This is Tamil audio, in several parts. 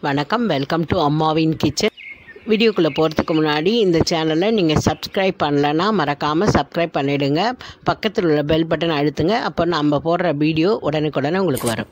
வணக்கம் வெல்கம் டு அம்மாவின் கிச்சன் வீடியோக்குள்ளே போகிறதுக்கு முன்னாடி இந்த சேனலை நீங்கள் சப்ஸ்கிரைப் பண்ணலைன்னா மறக்காமல் சப்ஸ்கிரைப் பண்ணிவிடுங்க பக்கத்தில் உள்ள பெல் பட்டன் அழுத்துங்க அப்போ நம்ம போடுற வீடியோ உடனுக்குடனே உங்களுக்கு வரும்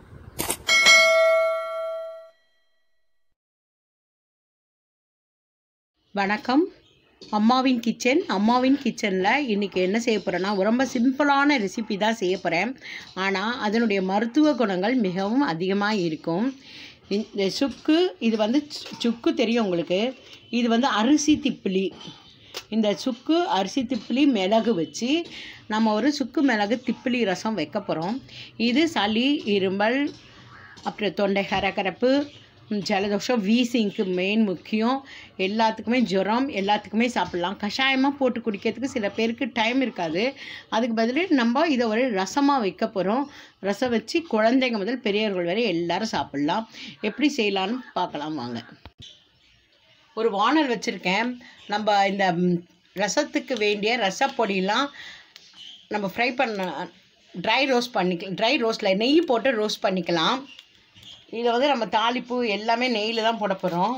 வணக்கம் அம்மாவின் கிச்சன் அம்மாவின் கிச்சனில் இன்றைக்கி என்ன செய்ய போகிறேன்னா ரொம்ப சிம்பிளான ரெசிபி தான் செய்ய போகிறேன் ஆனால் அதனுடைய மருத்துவ குணங்கள் மிகவும் அதிகமாக இருக்கும் இந்த சுக்கு இது வந்து சு- சுக்கு தெரியும் உங்களுக்கு இது வந்து அரிசி திப்பிலி இந்த சுக்கு அரிசி திப்பிலி மிளகு வச்சு நம்ம ஒரு சுக்கு மிளகு திப்பிலி ரசம் வைக்க போகிறோம் இது சளி இருமல் அப்புறம் தொண்டை கரகரப்பு ம், ஜலதோஷம் வீசிங்க்கு மெயின் முக்கியம் எல்லாத்துக்குமே ஜுரம் எல்லாத்துக்குமே சாப்பிட்லாம் கஷாயமாக போட்டு குடிக்கிறதுக்கு சில பேருக்கு டைம் இருக்காது அதுக்கு பதில் நம்ம இதை ஒரு ரசமாக வைக்க போகிறோம் ரசம் வச்சு குழந்தைங்க முதல் பெரியவர்கள் வரை எல்லாரும் சாப்பிட்லாம் எப்படி செய்யலான்னு பார்க்கலாம் வாங்க ஒரு வானல் வச்சுருக்கேன் நம்ம இந்த ம், ரசத்துக்கு வேண்டிய ரசப்பொடியெலாம் நம்ம ஃப்ரை பண்ண ட்ரை ரோஸ்ட் பண்ணிக்கலாம் ட்ரை ரோஸ்ட்டில் நெய் போட்டு ரோஸ்ட் பண்ணிக்கலாம் இதை வந்து நம்ம தாளிப்பு எல்லாமே நெய்யில் தான் போட போகிறோம்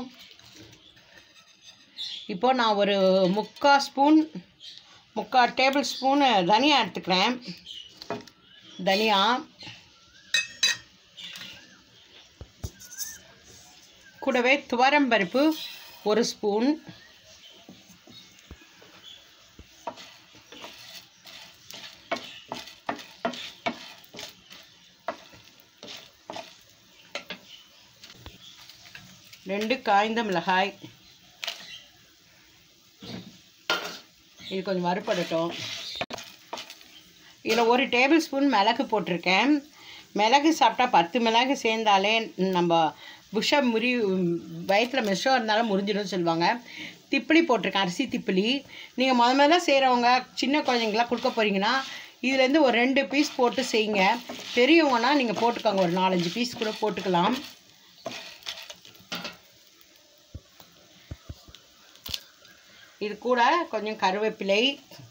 இப்போ நான் ஒரு முக்கால் ஸ்பூன் முக்கால் டேபிள் ஸ்பூன் தனியா எடுத்துக்கிறேன் தனியா கூடவே துவரம்பருப்பு ஒரு ஸ்பூன் ரெண்டு காய்ந்த மிளகாய் இது கொஞ்சம் வறுப்படட்டும் இதில் ஒரு டேபிள் ஸ்பூன் மிளகு போட்டிருக்கேன் மிளகு சாப்பிட்டா பத்து மிளகு சேர்ந்தாலே நம்ம விஷம் முறி வயிற்றில் மிஷம் இருந்தாலும் முறிஞ்சிடும்னு சொல்லுவாங்க திப்பிலி போட்டிருக்கேன் அரிசி திப்பிலி நீங்கள் முத முதல்ல செய்கிறவங்க சின்ன குழந்தைங்களாம் கொடுக்க போகிறீங்கன்னா இதுலேருந்து ஒரு ரெண்டு பீஸ் போட்டு செய்யுங்க பெரியவங்கன்னா நீங்கள் போட்டுக்கோங்க ஒரு நாலஞ்சு பீஸ் கூட போட்டுக்கலாம் இது கூட கொஞ்சம் கருவேப்பிலை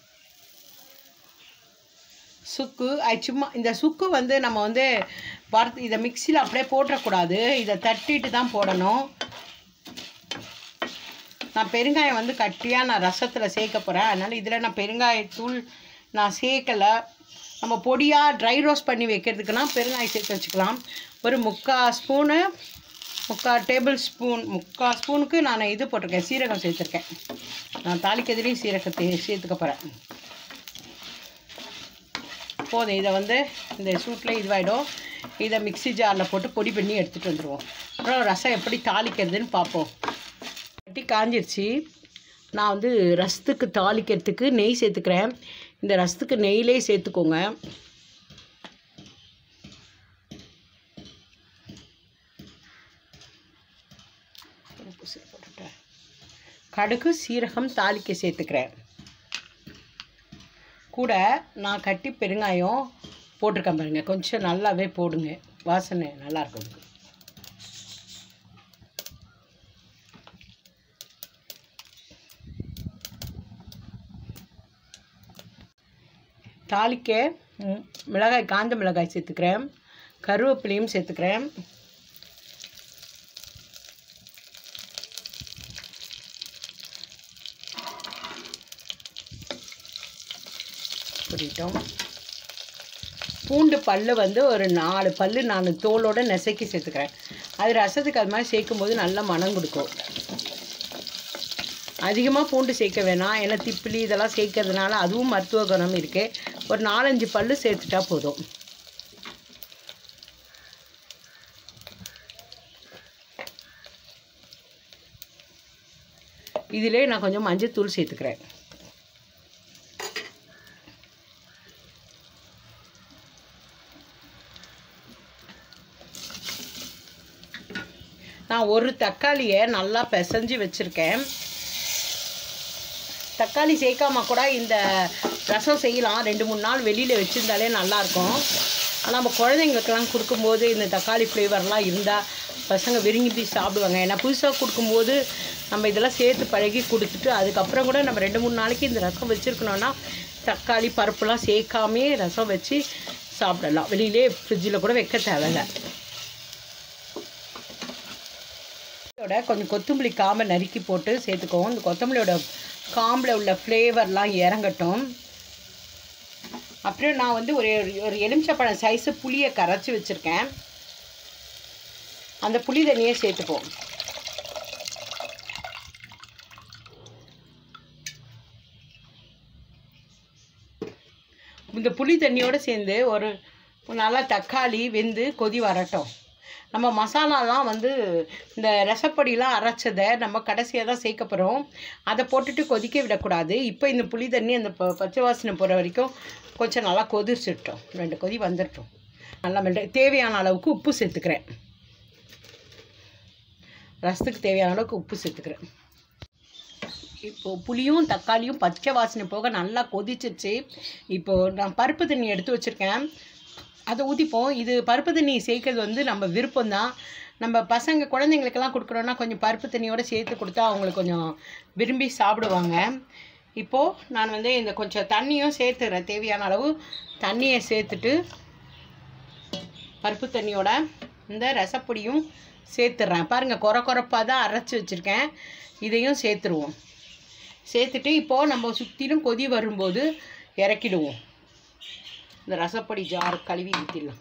சுக்கு அது சும்மா இந்த சுக்கு வந்து நம்ம வந்து வறுத்து இதை மிக்சியில் அப்படியே போட்டுறக்கூடாது இதை தட்டிட்டு தான் போடணும் நான் பெருங்காயம் வந்து கட்டியாக நான் ரசத்தில் சேர்க்க போகிறேன் அதனால் இதில் நான் பெருங்காயத்தூள் நான் சேர்க்கலை நம்ம பொடியாக ட்ரை ரோஸ்ட் பண்ணி வைக்கிறதுக்குனா பெருங்காயம் சேர்த்து வச்சுக்கலாம் ஒரு முக்கால் ஸ்பூனு முக்கால் டேபிள் ஸ்பூன் முக்கால் ஸ்பூனுக்கு நான் இது போட்டிருக்கேன் சீரகம் சேர்த்துருக்கேன் நான் தாளிக்கிறதுலேயும் சீரகத்தை சேர்த்துக்க போகிறேன் போதும் இதை வந்து இந்த சூட்டில் இதுவாகிடும் இதை மிக்ஸி ஜாரில் போட்டு பொடி பண்ணி எடுத்துகிட்டு வந்துடுவோம் அப்புறம் ரசம் எப்படி தாளிக்கிறதுன்னு பார்ப்போம் கட்டி காஞ்சிருச்சு நான் வந்து ரசத்துக்கு தாளிக்கிறதுக்கு நெய் சேர்த்துக்கிறேன் இந்த ரசத்துக்கு நெய்லே சேர்த்துக்கோங்க உப்பு சீரகம் போட்டுட்டேன். கடுகு சீரகம் தாளிக்க சேர்த்துக்கிறேன் கூட நான் கட்டி பெருங்காயம் போட்டிருக்கேன் பாருங்க கொஞ்சம் நல்லாவே போடுங்க வாசனை நல்லா இருக்கும் அதுக்கு. தாளிக்க ம், மிளகாய் காஞ்ச மிளகாய் சேர்த்துக்கிறேன் கருவேப்பிலையும் சேர்த்துக்கிறேன் புரியிட்டோம் பூண்டு பல்லு வந்து ஒரு நாலு பல்லு நான் தோலோட நெசக்கி சேர்த்துக்கிறேன் அது ரசத்துக்கு அது மாதிரி சேர்க்கும்போது நல்ல மனம் கொடுக்கும் அதிகமாக பூண்டு சேர்க்க வேணாம் ஏன்னா திப்பிலி இதெல்லாம் சேர்க்கறதுனால அதுவும் மருத்துவ குணம் இருக்குது ஒரு நாலஞ்சு பல்லு சேர்த்துட்டா போதும் இதிலே நான் கொஞ்சம் மஞ்சள் தூள் சேர்த்துக்கிறேன் நான் ஒரு தக்காளியை நல்லா பிசைஞ்சு வச்சுருக்கேன் தக்காளி சேர்க்காம கூட இந்த ரசம் செய்யலாம் ரெண்டு மூணு நாள் வெளியில் வச்சுருந்தாலே நல்லாயிருக்கும் ஆனால் நம்ம குழந்தைங்களுக்கெல்லாம் கொடுக்கும்போது இந்த தக்காளி ஃப்ளேவர்லாம் இருந்தால் பசங்க விரும்பி சாப்பிடுவாங்க ஏன்னா புதுசாக கொடுக்கும்போது நம்ம இதெல்லாம் சேர்த்து பழகி கொடுத்துட்டு அதுக்கப்புறம் கூட நம்ம ரெண்டு மூணு நாளைக்கு இந்த ரசம் வச்சுருக்கணும்னா தக்காளி பருப்புலாம் சேர்க்காமே ரசம் வச்சு சாப்பிடலாம் வெளியிலே ஃப்ரிட்ஜில் கூட வைக்க தேவையில்லை இதோட கொஞ்சம் கொத்தமல்லி காம்பை நறுக்கி போட்டு சேர்த்துக்குவோம் இந்த கொத்தமல்லியோட காம்பில் உள்ள ஃப்ளேவர்லாம் இறங்கட்டும் அப்புறம் நான் வந்து ஒரு ஒரு எலுமிச்சப்பழம் சைஸு புளியை கரைச்சி வச்சுருக்கேன் அந்த புளி தண்ணியை சேர்த்துப்போம் இந்த புளி தண்ணியோடு சேர்ந்து ஒரு நல்லா தக்காளி வெந்து கொதி வரட்டும் நம்ம மசாலாலாம் வந்து இந்த ரசப்பொடிலாம் அரைச்சதை நம்ம கடைசியாக தான் சேர்க்க போகிறோம் அதை போட்டுட்டு கொதிக்க விடக்கூடாது இப்போ இந்த புளி தண்ணி அந்த ப பச்சை வாசனை போகிற வரைக்கும் கொஞ்சம் நல்லா கொதிச்சிட்டோம் ரெண்டு கொதி வந்துட்டோம் நல்லா மெல்ல தேவையான அளவுக்கு உப்பு சேர்த்துக்கிறேன் ரசத்துக்கு தேவையான அளவுக்கு உப்பு சேர்த்துக்கிறேன் இப்போது புளியும் தக்காளியும் பச்சை வாசனை போக நல்லா கொதிச்சிருச்சு இப்போது நான் பருப்பு தண்ணி எடுத்து வச்சுருக்கேன் அதை ஊற்றிப்போம் இது பருப்பு தண்ணி சேர்க்கறது வந்து நம்ம விருப்பம்தான் நம்ம பசங்க குழந்தைங்களுக்கெல்லாம் கொடுக்குறோன்னா கொஞ்சம் பருப்பு தண்ணியோடு சேர்த்து கொடுத்தா அவங்களுக்கு கொஞ்சம் விரும்பி சாப்பிடுவாங்க இப்போது நான் வந்து இந்த கொஞ்சம் தண்ணியும் சேர்த்துறேன் தேவையான அளவு தண்ணியை சேர்த்துட்டு பருப்பு தண்ணியோட இந்த ரசப்பொடியும் சேர்த்துட்றேன் பாருங்கள் குறை குறைப்பாக தான் அரைச்சி வச்சுருக்கேன் இதையும் சேர்த்துருவோம் சேர்த்துட்டு இப்போது நம்ம சுற்றிலும் கொதி வரும்போது இறக்கிடுவோம் இந்த ரசப்பொடி ஜார் கழுவி ஊற்றிடலாம்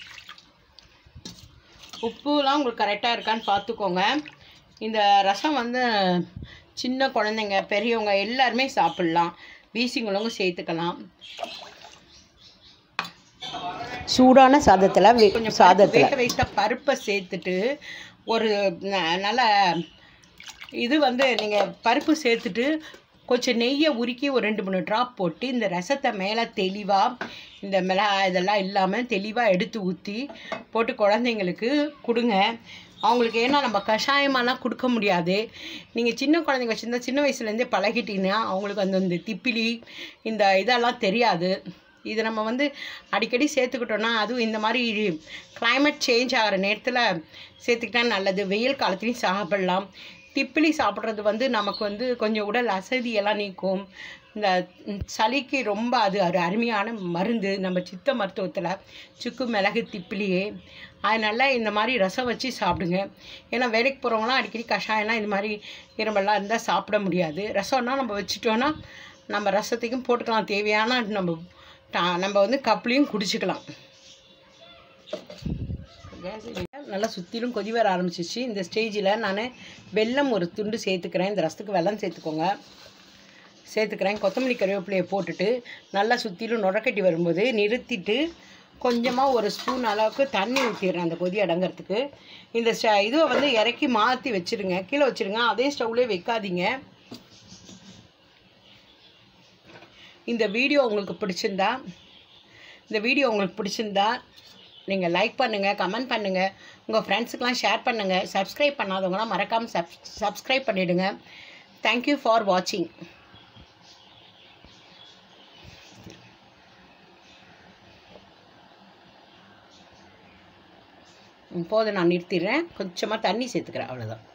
உப்புலாம் உங்களுக்கு கரெக்டாக இருக்கான்னு பார்த்துக்கோங்க இந்த ரசம் வந்து சின்ன குழந்தைங்க பெரியவங்க எல்லாருமே சாப்பிட்லாம் வீசிங்களவங்க சேர்த்துக்கலாம் சூடான சாதத்தில் கொஞ்சம் சாதத்தில் வேக வைத்த பருப்பை சேர்த்துட்டு ஒரு ந- நல்ல இது வந்து நீங்கள் பருப்பு சேர்த்துட்டு கொஞ்சம் நெய்யை உருக்கி ஒரு ரெண்டு மூணு ட்ராப் போட்டு இந்த ரசத்தை மேலே தெளிவாக இந்த மிளகா இதெல்லாம் இல்லாமல் தெளிவாக எடுத்து ஊற்றி போட்டு குழந்தைங்களுக்கு கொடுங்க அவங்களுக்கு ஏன்னா நம்ம கஷாயமாலாம் கொடுக்க முடியாது நீங்கள் சின்ன குழந்தைங்க வச்சுருந்தா சின்ன வயசுலேருந்தே பழகிட்டீங்கன்னா அவங்களுக்கு அந்த இந்த திப்பிலி இந்த இதெல்லாம் தெரியாது இது நம்ம வந்து அடிக்கடி சேர்த்துக்கிட்டோன்னா அதுவும் இந்த மாதிரி climate சேஞ்ச் ஆகிற நேரத்தில் சேர்த்துக்கிட்டா நல்லது வெயில் காலத்துலையும் சாப்பிடலாம் திப்பிலி சாப்பிட்றது வந்து நமக்கு வந்து கொஞ்சம் உடல் அசதியெல்லாம் நீக்கும் இந்த ம், சளிக்கு ரொம்ப அது ஒரு அருமையான மருந்து நம்ம சித்த மருத்துவத்தில் சுக்கு மிளகு திப்பிலியே அதனால் இந்த மாதிரி ரசம் வச்சு சாப்பிடுங்க ஏன்னா வேலைக்கு போகிறவங்களாம் அடிக்கடி கஷாயம்லாம் இந்த மாதிரி இரும்பெல்லாம் இருந்தால் சாப்பிட முடியாது ரசம்னா நம்ம வச்சுட்டோன்னா நம்ம ரசத்துக்கும் போட்டுக்கலாம் தேவையான நம்ம டா- நம்ம வந்து கப்லையும் குடிச்சுக்கலாம் கேஸ் நல்லா சுற்றிலும் கொதி வர ஆரம்பிச்சிச்சு இந்த ஸ்டேஜில் நான் வெல்லம் ஒரு துண்டு சேர்த்துக்கிறேன் இந்த ரசத்துக்கு வெல்லம் சேர்த்துக்கோங்க சேர்த்துக்கிறேன் கொத்தமல்லி கருவேப்பிலையை போட்டுட்டு நல்லா சுற்றிலும் நுரக்கட்டி வரும்போது நிறுத்திட்டு கொஞ்சமாக ஒரு ஸ்பூன் அளவுக்கு தண்ணி ஊற்றிடுறேன் அந்த கொதி அடங்கிறதுக்கு இந்த ஸ்ட இதுவை வந்து இறக்கி மாற்றி வச்சுருங்க கீழே வச்சுருங்க அதே ஸ்டவ்லேயே வைக்காதீங்க இந்த வீடியோ உங்களுக்கு பிடிச்சிருந்தா இந்த வீடியோ உங்களுக்கு பிடிச்சிருந்தா நீங்கள் லைக் பண்ணுங்கள் கமெண்ட் பண்ணுங்கள் உங்கள் ஃப்ரெண்ட்ஸுக்கெலாம் ஷேர் பண்ணுங்கள் சப்ஸ்கிரைப் பண்ணாதவங்களாம் மறக்காமல் சப் சப்ஸ்கிரைப் பண்ணிவிடுங்க தேங்க்யூ ஃபார் வாட்சிங் இப்போது நான் நிறுத்திடுறேன் கொஞ்சமாக தண்ணி சேர்த்துக்கிறேன் அவ்வளோதான்